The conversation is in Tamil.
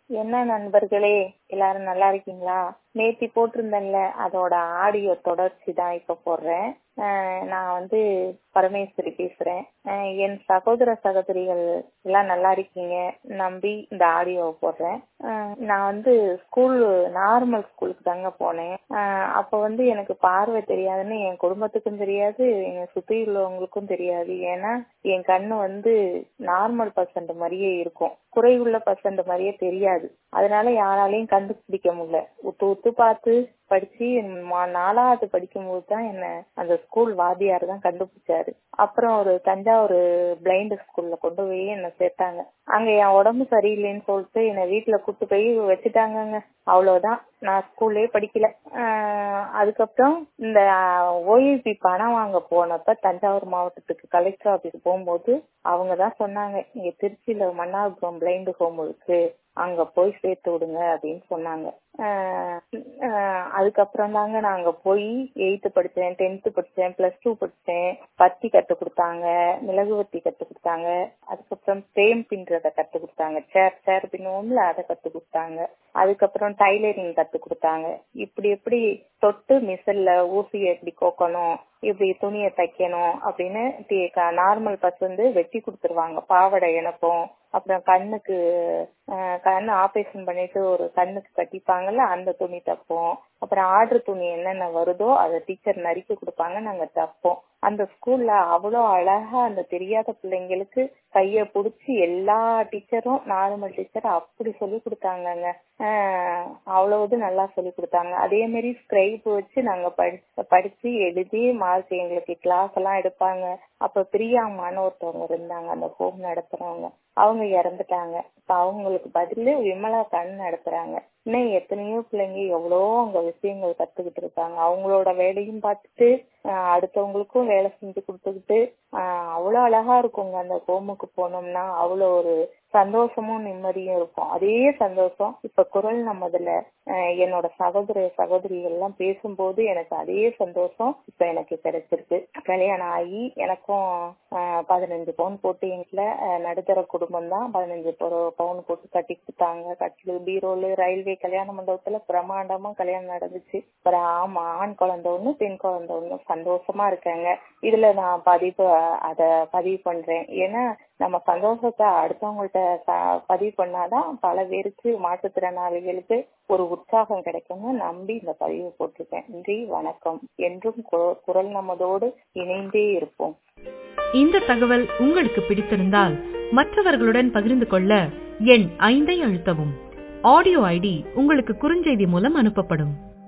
என்ன நண்பர்களே எல்லாரும் நல்லா இருக்கீங்களா நேத்தி போட்டிருந்தேன்ல அதோட ஆடியோ தொடர்ச்சி தான் இப்ப போடுறேன் அஹ் நான் வந்து பரமேஸ்வரி பேசுறேன் அஹ் என் சகோதர சகோதரிகள் எல்லாம் நல்லா இருக்கீங்க நம்பி இந்த ஆடியோவை போடுறேன் அஹ் நான் வந்து ஸ்கூல் நார்மல் ஸ்கூலுக்கு தாங்க போனேன் அஹ் அப்ப வந்து எனக்கு பார்வை தெரியாதுன்னு என் குடும்பத்துக்கும் தெரியாது எங்க சுத்தி உள்ளவங்களுக்கும் தெரியாது ஏன்னா என் கண்ணு வந்து நார்மல் பர்சன்ட் மாதிரியே இருக்கும் குறைவுள்ள பர்சன்ட் மாதிரியே தெரியாது அதனால யாராலையும் கண்டுபிடிக்க முடியல உத்து உத்து பார்த்து படிச்சு மா- நாலாவது படிக்கும் போது தான் என்ன அந்த ஸ்கூல் வாத்தியார் தான் கண்டுபிடிச்சாரு அப்புறம் ஒரு தஞ்சாவூர் பிளைண்ட் ஸ்கூல்ல கொண்டு போய் என்ன சேர்த்தாங்க அங்க என் உடம்பு சரியில்லைன்னு சொல்லிட்டு என்னை வீட்டுல கூட்டு போய் வச்சுட்டாங்கங்க அவ்வளவுதான் நான் ஸ்கூல்லே படிக்கல ஆஹ் அதுக்கப்புறம் இந்த ஓஏபி பணம் வாங்க போனப்ப தஞ்சாவூர் மாவட்டத்துக்கு கலெக்டர் ஆபீஸ் போகும்போது அவங்க தான் சொன்னாங்க இங்க திருச்சியில மன்னார்புரம் பிளைண்ட் ஹோம் இருக்கு அங்க போய் சேர்த்து விடுங்க அப்படின்னு சொன்னாங்க ஆஹ் ஆஹ் அதுக்கப்புறம் தாங்க நான் அங்க போய் எயித்து படிச்சேன் டென்த்து படிச்சேன் பிளஸ் டூ படிச்சேன் பத்தி கத்து கொடுத்தாங்க மிளகு வத்தி கத்து கொடுத்தாங்க அதுக்கப்புறம் பிரேம் பின்றத கத்து கொடுத்தாங்க சேர் சேர் பின்னுவோம்ல அதை கத்து கொடுத்தாங்க அதுக்கப்புறம் டைலரிங் கத்து கொடுத்தாங்க இப்படி எப்படி தொட்டு மிஷின்ல ஊசியை எப்படி கோக்கணும் இப்படி துணியை தைக்கணும் அப்படின்னு நார்மல் பஸ் வந்து வெட்டி கொடுத்துருவாங்க பாவாடை இணப்பம் அப்புறம் கண்ணுக்கு அஹ், கண்ணு ஆபரேஷன் பண்ணிட்டு ஒரு கண்ணுக்கு கட்டிப்பாங்கல்ல அந்த துணி தைப்போம் அப்புறம் ஆர்டர் துணி என்னென்ன வருதோ அதை டீச்சர் நறுக்கி கொடுப்பாங்க நாங்க தைப்போம் அந்த ஸ்கூல்ல அவ்வளோ அழகா அந்த தெரியாத பிள்ளைங்களுக்கு கைய புடிச்சு எல்லா டீச்சரும் நார்மல் டீச்சர் அப்படி சொல்லி கொடுத்தாங்கங்க ஆஹ் அவ்வளவு நல்லா சொல்லி கொடுத்தாங்க அதே மாதிரி ஸ்கிரைப் வச்சு நாங்க படி படிச்சு எழுதி மார்க் எங்களுக்கு கிளாஸ் எல்லாம் எடுப்பாங்க அப்ப பிரியாமான்னு ஒருத்தவங்க இருந்தாங்க அந்த ஹோம் நடத்துறவங்க அவங்க இறந்துட்டாங்க இப்ப அவங்களுக்கு பதிலு விமலா கண் நடத்துறாங்க இன்னும் எத்தனையோ பிள்ளைங்க எவ்வளோ அங்க விஷயங்கள் கத்துக்கிட்டு இருக்காங்க அவங்களோட வேலையும் பார்த்துட்டு ஆஹ் அடுத்தவங்களுக்கும் வேலை செஞ்சு கொடுத்துக்கிட்டு ஆஹ் அவ்வளவு அழகா இருக்குங்க அந்த ஹோமுக்கு போனோம்னா அவ்வளோ ஒரு சந்தோஷமும் நிம்மதியும் இருக்கும் அதே சந்தோஷம் இப்ப குரல் நம்மதுல ஆஹ் என்னோட சகோதர சகோதரிகள் எல்லாம் பேசும்போது எனக்கு அதே சந்தோஷம் இப்ப எனக்கு கிடைச்சிருக்கு கல்யாணம் ஆகி எனக்கும் ஆஹ் பதினஞ்சு பவுன் போட்டு எங்களை நடுத்தர குடும்பம் தான் பதினஞ்சு பவுன் போட்டு கட்டி கொடுத்தாங்க கட்டிலு பீரோலு ரயில்வே கல்யாண மண்டபத்துல பிரம்மாண்டமா கல்யாணம் நடந்துச்சு அப்புறம் ஆமா ஆண் குழந்தை ஒண்ணு பெண் குழந்தை ஒண்ணு சந்தோஷமா இருக்காங்க இதுல நான் பதிவு அத பதிவு பண்றேன் ஏன்னா நம்ம சந்தோஷத்தை அடுத்தவங்கள்ட்ட ச- பதிவு பண்ணாதான் பல பேருக்கு மாற்றுத்திறனாளிகளுக்கு ஒரு உற்சாகம் கிடைக்கும்னு நம்பி இந்த பதிவு போட்டிருக்கேன் நன்றி வணக்கம் என்றும் குர- குரல் நமதோடு இணைந்தே இருப்போம் இந்த தகவல் உங்களுக்கு பிடித்திருந்தால் மற்றவர்களுடன் பகிர்ந்து கொள்ள எண் ஐந்தை அழுத்தவும் ஆடியோ ஐடி உங்களுக்கு குறுஞ்செய்தி மூலம் அனுப்பப்படும்